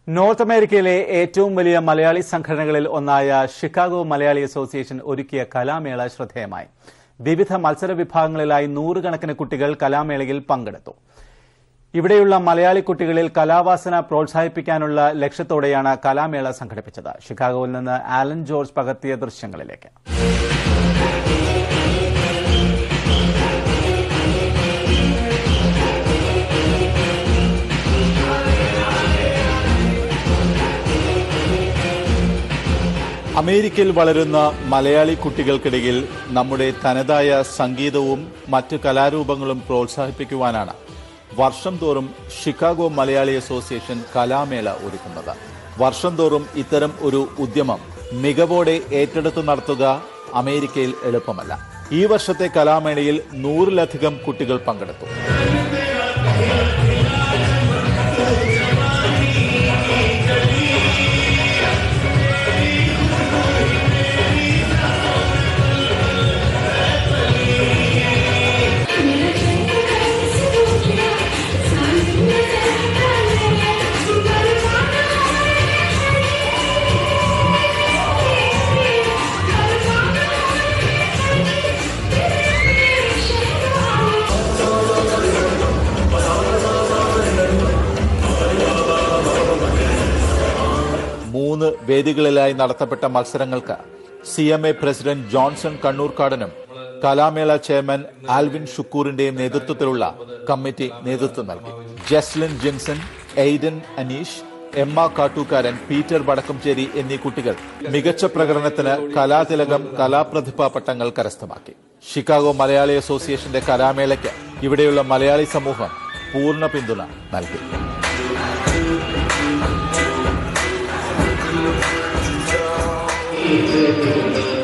North അമേരിക്കയിലെ ഏറ്റവും വലിയ മലയാളി സംഘടനകളിൽ ഒന്നായ ഷിക്കാഗോ മലയാളി അസോസിയേഷൻ ഒരുക്കിയ കലാമേള ശ്രദ്ധേയമായി വിവിധ മത്സര വിഭാഗങ്ങളിലായി നൂറുകണക്കിന് കുട്ടികൾ കലാമേളയിൽ പങ്കെടുത്തു ഇവിടെയുള്ള മലയാളി കുട്ടികളിൽ കലാവാസന പ്രോത്സാഹിപ്പിക്കാനുള്ള ലക്ഷ്യത്തോടെയാണ് കലാമേള സംഘടിപ്പിച്ചത് ഷിക്കാഗോയിൽ നിന്ന് ആലൻ ജോർജ് പകർത്തിയ ദൃശ്യങ്ങളിലേക്ക് അമേരിക്കയിൽ വളരുന്ന മലയാളി കുട്ടികൾക്കിടയിൽ നമ്മുടെ തനതായ സംഗീതവും മറ്റ് കലാരൂപങ്ങളും പ്രോത്സാഹിപ്പിക്കുവാനാണ് വർഷം തോറും ഷിക്കാഗോ മലയാളി അസോസിയേഷൻ കലാമേള ഒരുക്കുന്നത് വർഷം തോറും ഇത്തരം ഒരു ഉദ്യമം മികവോടെ ഏറ്റെടുത്തു നടത്തുക അമേരിക്കയിൽ എളുപ്പമല്ല ഈ വർഷത്തെ കലാമേളയിൽ നൂറിലധികം കുട്ടികൾ പങ്കെടുത്തു മൂന്ന് വേദികളിലായി നടത്തപ്പെട്ട മത്സരങ്ങൾക്ക് C M A president Johnson കണ്ണൂർക്കാടനും കലാമേള ചെയർമാൻ ആൽവിൻ ഷുക്കൂറിന്റെയും നേതൃത്വത്തിലുള്ള കമ്മിറ്റി നേതൃത്വം നൽകി ജസ്ലിൻ ജിൻസൺ എയ്ഡൻ അനീഷ് എമ്മ കാട്ടൂക്കാരൻ പീറ്റർ വടക്കംചേരി എന്നീ കുട്ടികൾ മികച്ച പ്രകടനത്തിന് കലാതിലകം കലാപ്രതിഭാ പട്ടങ്ങൾ കരസ്ഥമാക്കി ഷിക്കാഗോ മലയാളി അസോസിയേഷന്റെ കലാമേളയ്ക്ക് ഇവിടെയുള്ള മലയാളി സമൂഹം പൂർണ്ണ പിന്തുണ നൽകി Thank you.